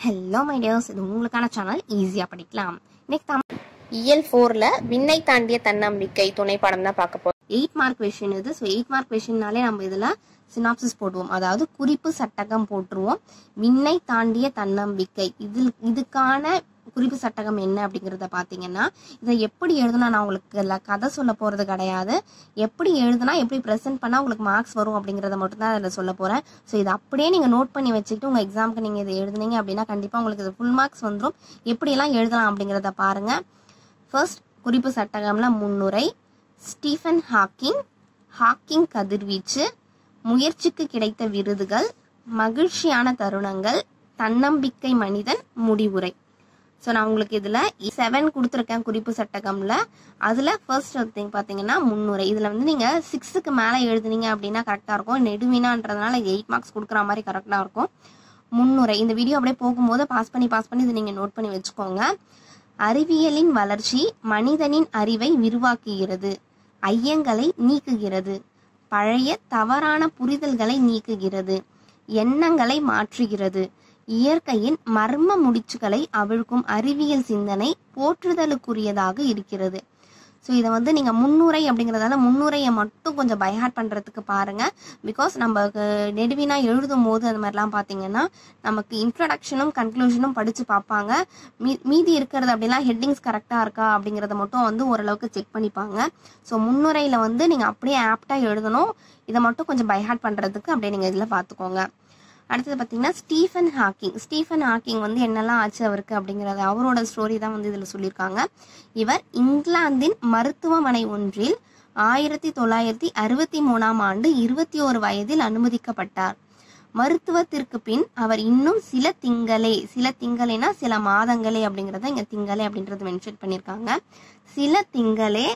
Hello my tears இது உங்களுக்கான channel ஈஸியாக படிக்கலாம் இன்னைக்கு தமிழ் இயல் ஃபோர்ல விண்ணை தாண்டிய தன்னம்பிக்கை துணை பாடம் தான் பார்க்க போறோம் எயிட் மார்க் கொஷின் இது ஸோ எயிட் மார்க் கொஷின்னாலே நம்ம இதில் சினாப்சிஸ் போடுவோம் அதாவது குறிப்பு சட்டகம் போட்டுருவோம் விண்ணை தாண்டிய தன்னம்பிக்கை இதில் இதுக்கான குறிப்பு சட்டகம் என்ன அப்படிங்கிறத பார்த்தீங்கன்னா இதை எப்படி எழுதுனா நான் உங்களுக்கு இதில் கதை சொல்ல போகிறது கிடையாது எப்படி எழுதுனா எப்படி ப்ரெசென்ட் பண்ணால் உங்களுக்கு மார்க்ஸ் வரும் அப்படிங்கிறத மட்டும் தான் அதில் சொல்ல போகிறேன் ஸோ இதை அப்படியே நீங்கள் நோட் பண்ணி வச்சுக்கிட்டு உங்கள் எக்ஸாமுக்கு நீங்கள் இதை எழுதுனீங்க அப்படின்னா கண்டிப்பாக உங்களுக்கு இது ஃபுல் மார்க்ஸ் வந்துடும் எப்படியெல்லாம் எழுதலாம் அப்படிங்கிறத பாருங்கள் ஃபர்ஸ்ட் குறிப்பு சட்டகம்ல முன்னுரை ஸ்டீஃபன் ஹாக்கிங் ஹாக்கிங் கதிர்வீச்சு முயற்சிக்கு கிடைத்த விருதுகள் மகிழ்ச்சியான தருணங்கள் தன்னம்பிக்கை மனிதன் முடிவுரை ஸோ நான் உங்களுக்கு இதில் செவன் கொடுத்துருக்கேன் குறிப்பு சட்டகம்ல அதில் ஃபர்ஸ்ட் திங் பார்த்தீங்கன்னா முன்னுரை இதில் வந்து நீங்கள் சிக்ஸுக்கு மேலே எழுதுனீங்க அப்படின்னா கரெக்டாக இருக்கும் நெடுவினான்றதுனால எயிட் மார்க்ஸ் கொடுக்குற மாதிரி கரெக்டாக இருக்கும் முன்னுரை இந்த வீடியோ அப்படியே போகும்போது பாஸ் பண்ணி பாஸ் பண்ணி இதை நீங்கள் நோட் பண்ணி வச்சுக்கோங்க அறிவியலின் வளர்ச்சி மனிதனின் அறிவை விரிவாக்குகிறது ஐயங்களை நீக்குகிறது பழைய தவறான புரிதல்களை நீக்குகிறது எண்ணங்களை மாற்றுகிறது இயற்கையின் மர்ம முடிச்சுகளை அவிழ்க்கும் அறிவியல் சிந்தனை போற்றுதலுக்குரியதாக இருக்கிறது ஸோ இதை வந்து நீங்கள் முன்னுரை அப்படிங்கிறதால முன்னுரையை மட்டும் கொஞ்சம் பைஹார்ட் பண்ணுறதுக்கு பாருங்கள் பிகாஸ் நம்ம நெடுவினா எழுதும் போது அது மாதிரிலாம் பார்த்தீங்கன்னா நமக்கு இன்ட்ரடக்ஷனும் கன்க்ளூஷனும் படித்து பார்ப்பாங்க மீ மீதி இருக்கிறது அப்படிலாம் ஹெட்டிங்ஸ் கரெக்டாக இருக்கா அப்படிங்கிறத மட்டும் வந்து ஓரளவுக்கு செக் பண்ணிப்பாங்க ஸோ முன்னுரையில் வந்து நீங்கள் அப்படியே ஆப்டாக எழுதணும் இதை மட்டும் கொஞ்சம் பைஹார்ட் பண்ணுறதுக்கு அப்படியே நீங்கள் இதில் பார்த்துக்கோங்க அடுத்தது பார்த்தீங்கன்னா ஸ்டீஃபன் ஹாக்கிங் ஸ்டீஃபன் ஹாக்கிங் வந்து என்னெல்லாம் ஆச்சு அவருக்கு அப்படிங்கிறத அவரோட ஸ்டோரி தான் வந்து இதில் சொல்லியிருக்காங்க இவர் இங்கிலாந்தின் மருத்துவமனை ஒன்றில் ஆயிரத்தி தொள்ளாயிரத்தி அறுபத்தி மூணாம் ஆண்டு இருபத்தி ஓரு வயதில் அனுமதிக்கப்பட்டார் மருத்துவத்திற்கு பின் அவர் இன்னும் சில திங்களே சில திங்களேனா சில மாதங்களே அப்படிங்கிறத இங்கே திங்களே அப்படின்றது மென்ஷன் பண்ணியிருக்காங்க சில திங்களே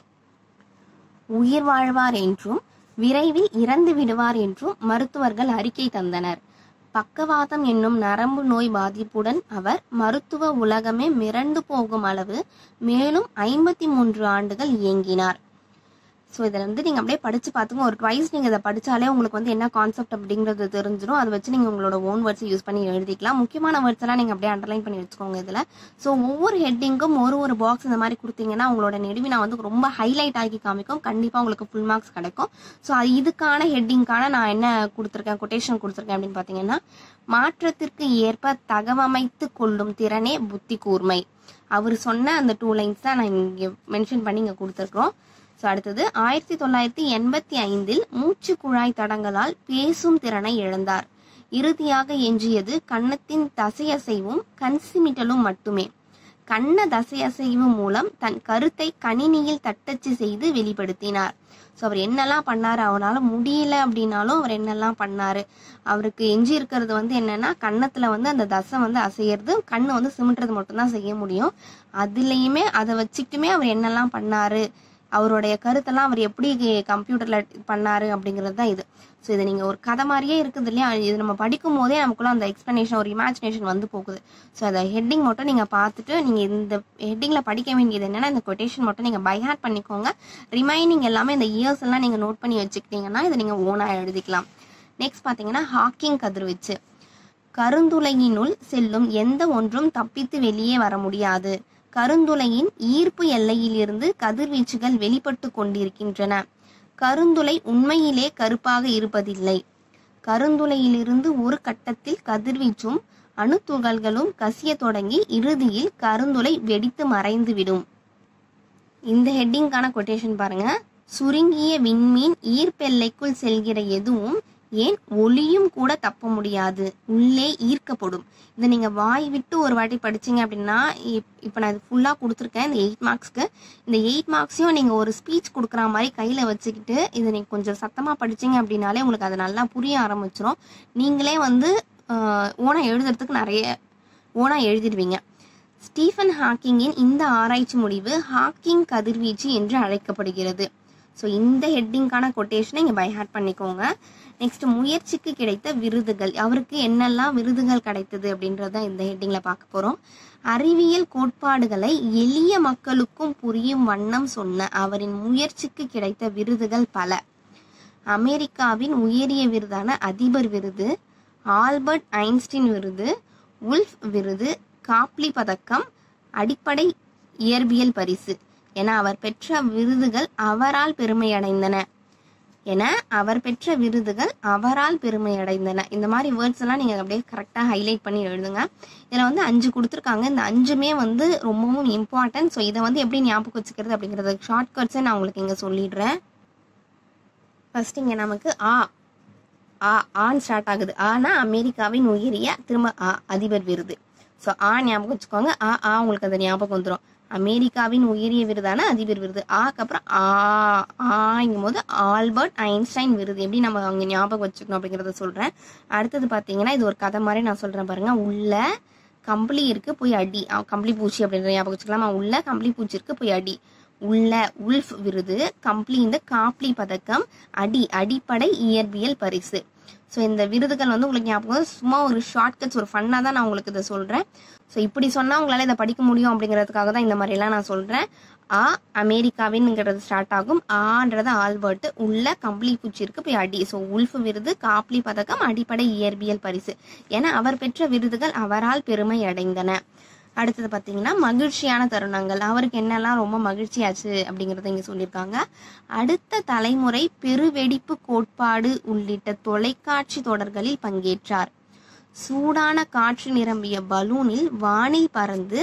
உயிர் வாழ்வார் என்றும் விரைவில் இறந்து விடுவார் என்றும் மருத்துவர்கள் அறிக்கை தந்தனர் பக்கவாதம் என்னும் நரம்பு நோய் பாதிப்புடன் அவர் மருத்துவ உலகமே மிரண்டு போகும் அளவு மேலும் ஐம்பத்தி மூன்று ஆண்டுகள் இயங்கினார் ஸோ இதில் வந்து நீங்கள் அப்படியே படித்து பார்த்துங்க ஒரு ட்வைஸ் நீங்கள் இதை படித்தாலே உங்களுக்கு வந்து என்ன கான்செப்ட் அப்படிங்கிறது தெரிஞ்சிடும் அதை வச்சு நீங்கள் உங்களோட ஓன் வேர்ட்ஸ் யூஸ் பண்ணி எழுதிக்கலாம் முக்கியமான வேர்ட்ஸ் எல்லாம் நீங்கள் அப்படியே அண்டர்லைன் பண்ணி வச்சுக்கோங்க இதில் ஸோ ஒவ்வொரு ஹெட்டிங்கும் ஒரு ஒரு பாக்ஸ் இந்த மாதிரி கொடுத்தீங்கன்னா உங்களோட நெடுவினா வந்து ரொம்ப ஹைலைட் ஆகி காமிக்கும் கண்டிப்பாக உங்களுக்கு ஃபுல் மார்க்ஸ் கிடைக்கும் ஸோ அது இதுக்கான ஹெட்டிங்க்கான நான் என்ன கொடுத்துருக்கேன் கொட்டேஷன் கொடுத்துருக்கேன் அப்படின்னு பார்த்தீங்கன்னா மாற்றத்திற்கு ஏற்ப தகவமைத்து கொள்ளும் திறனே புத்தி கூர்மை அவர் சொன்ன அந்த டூ லைன்ஸ் தான் நான் இங்கே மென்ஷன் பண்ணி இங்கே கொடுத்துருக்குறோம் ஸோ அடுத்தது ஆயிரத்தி தொள்ளாயிரத்தி எண்பத்தி ஐந்தில் மூச்சு குழாய் தடங்களால் பேசும் திறனை இழந்தார் இறுதியாக எஞ்சியது கன்னத்தின் தசையசைவும் கண் சிமிட்டலும் மட்டுமே கண்ண தசையசைவு மூலம் தன் கருத்தை கணினியில் தட்டச்சு செய்து வெளிப்படுத்தினார் ஸோ அவர் என்னெல்லாம் பண்ணாரு அவரால் முடியல அப்படின்னாலும் அவர் என்னெல்லாம் பண்ணாரு அவருக்கு எஞ்சி இருக்கிறது வந்து என்னன்னா கன்னத்துல வந்து அந்த தசை வந்து அசையிறது கண்ணு வந்து சிமிட்டுறது மட்டும்தான் செய்ய முடியும் அதுலேயுமே அதை வச்சுக்கிட்டுமே அவர் என்னெல்லாம் பண்ணாரு அவருடைய கருத்தெல்லாம் அவர் எப்படி கம்ப்யூட்டரில் பண்ணாரு அப்படிங்கிறது தான் இது ஸோ இது நீங்கள் ஒரு கதை மாதிரியே இருக்குது இல்லையா இது நம்ம படிக்கும் போதே நமக்குள்ள அந்த எக்ஸ்ப்ளனேஷன் ஒரு இமேஜினேஷன் வந்து போகுது ஸோ அந்த ஹெட்டிங் மட்டும் நீங்கள் பார்த்துட்டு நீங்கள் இந்த ஹெட்டிங்கில் படிக்க வேண்டியது என்னென்னா இந்த கொட்டேஷன் மட்டும் நீங்கள் பைஹார்ட் பண்ணிக்கோங்க ரிமைனிங் எல்லாமே இந்த இயர்ஸ் எல்லாம் நீங்கள் நோட் பண்ணி வச்சுக்கிட்டீங்கன்னா இதை நீங்கள் ஓனாக எழுதிக்கலாம் நெக்ஸ்ட் பார்த்தீங்கன்னா ஹாக்கிங் கதிர்வீச்சு கருந்துளையினுள் செல்லும் எந்த ஒன்றும் தப்பித்து வெளியே வர முடியாது கருந்துளையின் ஈர்ப்பு எல்லையிலிருந்து கதிர்வீச்சுகள் வெளிப்பட்டு கொண்டிருக்கின்றன கருந்துளை உண்மையிலே கருப்பாக இருப்பதில்லை கருந்துளையிலிருந்து ஒரு கட்டத்தில் கதிர்வீச்சும் அணுத்துகள்களும் கசிய தொடங்கி இறுதியில் கருந்துளை வெடித்து மறைந்துவிடும் இந்த ஹெட்டிங்கான கொட்டேஷன் பாருங்க சுருங்கிய விண்மீன் ஈர்ப்பெல்லைக்குள் செல்கிற எதுவும் ஏன் ஒளியும் கூட தப்ப முடியாது உள்ளே ஈர்க்கப்படும் இதை நீங்கள் வாய் விட்டு ஒரு வாட்டி படிச்சீங்க அப்படின்னா இப்போ நான் இது ஃபுல்லாக கொடுத்துருக்கேன் இந்த எயிட் மார்க்ஸ்க்கு இந்த எயிட் மார்க்ஸையும் நீங்கள் ஒரு ஸ்பீச் கொடுக்குற மாதிரி கையில் வச்சுக்கிட்டு இதை நீங்கள் கொஞ்சம் சத்தமாக படிச்சீங்க அப்படின்னாலே உங்களுக்கு அது நல்லா புரிய ஆரம்பிச்சிரும் நீங்களே வந்து ஓனாக எழுதுறதுக்கு நிறைய ஓனாக எழுதிடுவீங்க ஸ்டீஃபன் ஹாக்கிங்கின் இந்த ஆராய்ச்சி முடிவு ஹாக்கிங் கதிர்வீச்சு என்று அழைக்கப்படுகிறது ஸோ இந்த ஹெட்டிங்கான கொட்டேஷனை இங்கே பைஹார்ட் பண்ணிக்கோங்க நெக்ஸ்ட் முயற்சிக்கு கிடைத்த விருதுகள் அவருக்கு என்னெல்லாம் விருதுகள் கிடைத்தது அப்படின்றத இந்த ஹெட்டிங்கில் பார்க்க போகிறோம் அறிவியல் கோட்பாடுகளை எளிய மக்களுக்கும் புரியும் வண்ணம் சொன்ன அவரின் முயற்சிக்கு கிடைத்த விருதுகள் பல அமெரிக்காவின் உயரிய விருதான அதிபர் விருது ஆல்பர்ட் ஐன்ஸ்டீன் விருது உல்ஃப் விருது காப்லி பதக்கம் அடிப்படை இயற்பியல் பரிசு என அவர் பெற்ற விருதுகள் அவரால் பெருமையடைந்தன என அவர் பெற்ற விருதுகள் அவரால் பெருமையடைந்தன இந்த மாதிரி வேர்ட்ஸ் எல்லாம் நீங்கள் அப்படியே கரெக்டாக ஹைலைட் பண்ணி எழுதுங்க இதில் வந்து அஞ்சு கொடுத்துருக்காங்க இந்த அஞ்சுமே வந்து ரொம்பவும் இம்பார்ட்டன்ட் ஸோ இதை வந்து எப்படி ஞாபகம் வச்சுக்கிறது அப்படிங்கிறது ஷார்ட்கட்ஸை நான் உங்களுக்கு இங்கே சொல்லிடுறேன் ஃபர்ஸ்ட் இங்கே நமக்கு ஆ ஆ ஆன் ஸ்டார்ட் ஆகுது ஆனா அமெரிக்காவின் உயரிய திரும்ப ஆ அதிபர் விருது ஸோ ஆ ஞாபகம் வச்சுக்கோங்க ஆ ஆ உங்களுக்கு அந்த ஞாபகம் வந்துடும் அமெரிக்காவின் உயரிய விருதான அதிபர் விருது ஆக்கு அப்புறம் ஆ ஆங்கும் போது ஆல்பர்ட் ஐன்ஸ்டைன் விருது எப்படி நம்ம அங்கே ஞாபகம் வச்சுக்கணும் அப்படிங்கிறத சொல்கிறேன் அடுத்தது பார்த்தீங்கன்னா இது ஒரு கதை மாதிரி நான் சொல்கிறேன் பாருங்க உள்ள கம்பளி இருக்கு போய் அடி ஆ, கம்பளி பூச்சி அப்படின்ற ஞாபகம் வச்சுக்கலாமா உள்ள கம்பளி பூச்சி இருக்கு போய் அடி உள்ள உல்ஃப் விருது கம்ப்ளி இந்த காப்லி பதக்கம் அடி அடிப்படை இயற்பியல் பரிசு ஸோ இந்த விருதுகள் வந்து உங்களுக்கு ஞாபகம் வரும். சும்மா ஒரு ஷார்ட்கட்ஸ் ஒரு ஃபன்னாக தான் நான் உங்களுக்கு இதை சொல்கிறேன் ஸோ இப்படி சொன்னால் உங்களால் இதை படிக்க முடியும் அப்படிங்கிறதுக்காக தான் இந்த மாதிரிலாம் நான் சொல்கிறேன் ஆ அமெரிக்காவின்ங்கிறது ஸ்டார்ட் ஆகும் ஆன்றது ஆல்பர்ட் உள்ள கம்பளி பூச்சி இருக்கு போய் அடி ஸோ உல்ஃப் விருது காப்லி பதக்கம் அடிப்படை இயற்பியல் பரிசு என அவர் பெற்ற விருதுகள் அவரால் பெருமை அடைந்தன அடுத்தது பார்த்தீங்கன்னா மகிழ்ச்சியான தருணங்கள் அவருக்கு என்னெல்லாம் ரொம்ப மகிழ்ச்சியாச்சு அப்படிங்கிறத இங்கே சொல்லியிருக்காங்க அடுத்த தலைமுறை பெருவெடிப்பு கோட்பாடு உள்ளிட்ட தொலைக்காட்சி தொடர்களில் பங்கேற்றார் சூடான காற்று நிரம்பிய பலூனில் வானில் பறந்து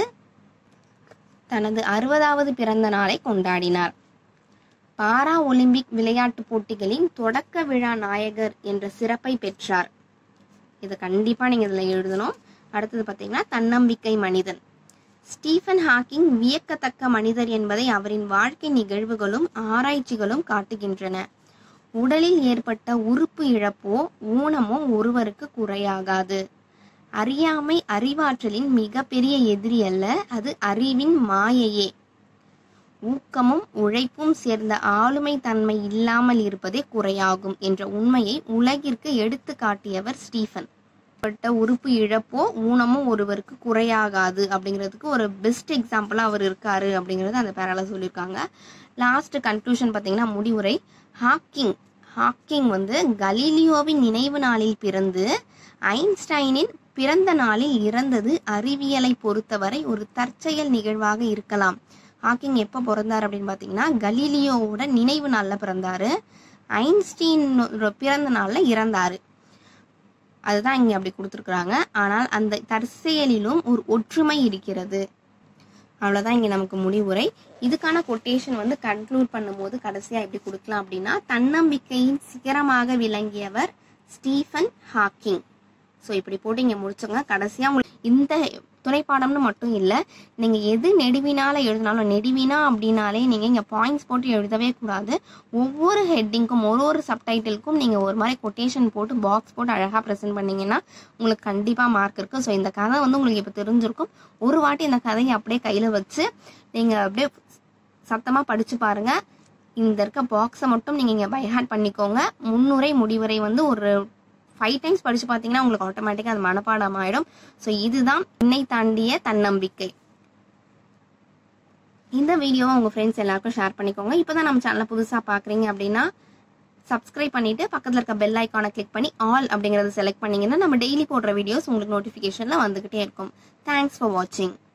தனது அறுபதாவது பிறந்த நாளை கொண்டாடினார் பாரா ஒலிம்பிக் விளையாட்டுப் போட்டிகளின் தொடக்க விழா நாயகர் என்ற சிறப்பை பெற்றார் இது கண்டிப்பா நீங்க இதுல எழுதணும் அடுத்தது பாத்தீங்கன்னா தன்னம்பிக்கை மனிதன் ஸ்டீஃபன் ஹாக்கிங் வியக்கத்தக்க மனிதர் என்பதை அவரின் வாழ்க்கை நிகழ்வுகளும் ஆராய்ச்சிகளும் காட்டுகின்றன உடலில் ஏற்பட்ட உறுப்பு இழப்போ ஊனமோ ஒருவருக்கு குறையாகாது அறியாமை அறிவாற்றலின் மிகப்பெரிய எதிரி அல்ல அது அறிவின் மாயையே ஊக்கமும் உழைப்பும் சேர்ந்த ஆளுமை தன்மை இல்லாமல் இருப்பதே குறையாகும் என்ற உண்மையை உலகிற்கு எடுத்து காட்டியவர் ஸ்டீஃபன் பட்ட உறுப்பு இழப்போ ஊனமோ ஒருவருக்கு குறையாகாது அப்படிங்கிறதுக்கு ஒரு பெஸ்ட் எக்ஸாம்பிளா அவர் இருக்காரு அப்படிங்கிறது அந்த பேரால சொல்லியிருக்காங்க லாஸ்ட் கன்க்ளூஷன் பார்த்தீங்கன்னா முடிவுரை ஹாக்கிங் ஹாக்கிங் வந்து கலீலியோவின் நினைவு நாளில் பிறந்து ஐன்ஸ்டைனின் பிறந்த நாளில் இறந்தது அறிவியலை பொறுத்தவரை ஒரு தற்செயல் நிகழ்வாக இருக்கலாம் ஹாக்கிங் எப்போ பிறந்தார் அப்படின்னு பார்த்தீங்கன்னா கலீலியோவோட நினைவு நாளில் பிறந்தாரு ஐன்ஸ்டீன் பிறந்த நாளில் இறந்தாரு அதுதான் இங்கே அப்படி கொடுத்துருக்குறாங்க ஆனால் அந்த தற்செயலிலும் ஒரு ஒற்றுமை இருக்கிறது அவ்வளோதான் இங்கே நமக்கு முடிவுரை இதுக்கான கொட்டேஷன் வந்து கன்க்ளூட் பண்ணும்போது கடைசியாக எப்படி கொடுக்கலாம் அப்படின்னா தன்னம்பிக்கையின் சிகரமாக விளங்கியவர் ஸ்டீஃபன் ஹாக்கிங் ஸோ இப்படி போட்டு இங்கே முடிச்சோங்க கடைசியாக உங்களுக்கு இந்த துணைப்பாடம்னு மட்டும் இல்லை நீங்கள் எது நெடுவினால எழுதினாலும் நெடுவினா அப்படின்னாலே நீங்கள் இங்கே பாயிண்ட்ஸ் போட்டு எழுதவே கூடாது ஒவ்வொரு ஹெட்டிங்க்கும் ஒரு ஒரு சப்டைட்டிலுக்கும் நீங்கள் ஒரு மாதிரி கொட்டேஷன் போட்டு பாக்ஸ் போட்டு அழகாக ப்ரெசென்ட் பண்ணீங்கன்னா உங்களுக்கு கண்டிப்பாக மார்க் இருக்குது ஸோ இந்த கதை வந்து உங்களுக்கு இப்போ தெரிஞ்சிருக்கும் ஒரு வாட்டி இந்த கதையை அப்படியே கையில் வச்சு நீங்கள் அப்படியே சத்தமாக படித்து பாருங்கள் இந்த இருக்க பாக்ஸை மட்டும் நீங்கள் இங்கே பைஹார்ட் பண்ணிக்கோங்க முன்னுரை முடிவுரை வந்து ஒரு ஃபைவ் டைம்ஸ் படித்து பார்த்தீங்கன்னா உங்களுக்கு ஆட்டோமேட்டிக்காக அது மனப்பாடம் ஆகிடும் ஸோ இதுதான் என்னை தாண்டிய தன்னம்பிக்கை இந்த வீடியோவை உங்கள் ஃப்ரெண்ட்ஸ் எல்லாருக்கும் ஷேர் பண்ணிக்கோங்க இப்போ தான் நம்ம சேனலை புதுசாக பார்க்குறீங்க அப்படின்னா சப்ஸ்கிரைப் பண்ணிட்டு பக்கத்தில் இருக்க பெல் ஐக்கானை கிளிக் பண்ணி ஆல் அப்படிங்கறத செலக்ட் பண்ணீங்கன்னா நம்ம டெய்லி போடுற வீடியோஸ் உங்களுக்கு நோட்டிஃபிகேஷனில் வந்துகிட்டே இருக்கும் தேங்க்ஸ் ஃபார் வாட்சிங்